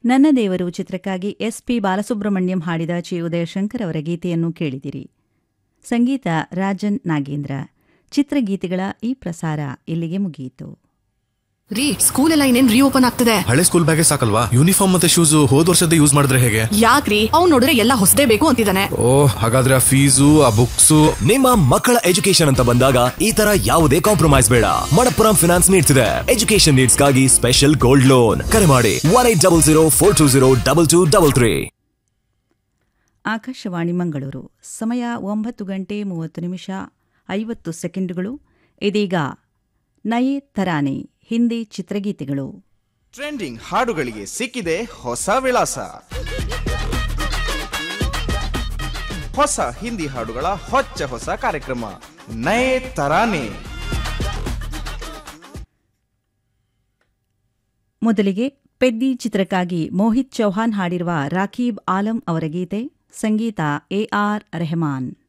ನನ್ನ ದೇವರು ಚಿತ್ರಕ್ಕಾಗಿ ಎಸ್ ಪಿ ಬಾಲಸುಬ್ರಹ್ಮಣ್ಯಂ ಹಾಡಿದ ಚಿ ಉದಯಶಂಕರ್ ಅವರ ಗೀತೆಯನ್ನು ಕೇಳಿದಿರಿ ಸಂಗೀತ ರಾಜನ್ ನಾಗೇಂದ್ರ ಚಿತ್ರಗೀತೆಗಳ ಈ ಪ್ರಸಾರ ಇಲ್ಲಿಗೆ ಮುಗಿಯಿತು ರೀ ಸ್ಕೂಲ್ ಎಲ್ಲ ಇನ್ನೇನ್ ರೀಓಪನ್ ಆಗ್ತದೆ ಹಳೆ ಸ್ಕೂಲ್ ಬ್ಯಾಗೇ ಸಾಕಲ್ವಾ ಯೂನಿಫಾರ್ಮ್ ಮತ್ತೆ ಶೂಸ್ ಹೋದ್ ವರ್ಷದ ಯೂಸ್ ಮಾಡಿದ್ರೆ ಹೇಗೆ ಯಾಕ್ರಿ ಅವ್ನ್ ನೋಡಿದ್ರೆ ಎಲ್ಲ ಹೊಸದೇ ಬೇಕು ಅಂತಿದ್ದಾನೆ ಓ ಹಾಗಾದ್ರೆ ಆ ಫೀಸು ಆ ಬುಕ್ಸು ನಿಮ್ಮ ಮಕ್ಕಳ ಎಜುಕೇಶನ್ ಅಂತ ಬಂದಾಗ ಈ ತರ ಯಾವುದೇ ಕಾಂಪ್ರಮೈಸ್ ಬೇಡ ಮಣಪ್ಪುರಂ ಫಿನಾನ್ಸ್ ನೀಡ್ತಿದೆ ಎಜುಕೇಶನ್ ನೀಡ್ಸ್ಗಾಗಿ ಸ್ಪೆಷಲ್ ಗೋಲ್ಡ್ ಲೋನ್ ಕರೆ ಮಾಡಿ one eight double zero four two zero double two double three Akashvani Mangaluru ಸಮಯ ಒಂಬತ್ತು ಗಂಟೆ ಮೂವತ್ತು ನಿಮಿಷ ಐವತ್ತು ಸೆಕೆಂಡುಗಳು ಇದೀಗ ನಯೇ ತರಾನೆ ಹಿಂದಿ ಚಿತ್ರಗೀತೆಗಳು ಟ್ರೆಂಡಿಂಗ್ ಹಾಡುಗಳಿಗೆ ಸಿಕ್ಕಿದೆ ಹೊಸ ವಿಳಾಸ ಹೊಸ ಹಿಂದಿ ಹಾಡುಗಳ ಹೊಚ್ಚ ಹೊಸ ಕಾರ್ಯಕ್ರಮ ನಯೇ ತರಾನೆ ಮೊದಲಿಗೆ ಪೆದ್ದಿ ಚಿತ್ರಕ್ಕಾಗಿ ಮೋಹಿತ್ ಚೌಹಾನ್ ಹಾಡಿರುವ ರಾಕೀಬ್ ಆಲಂ ಅವರ ಗೀತೆ ಸಂಗೀತ ಎ ಆರ್ ರೆಹಮಾನ್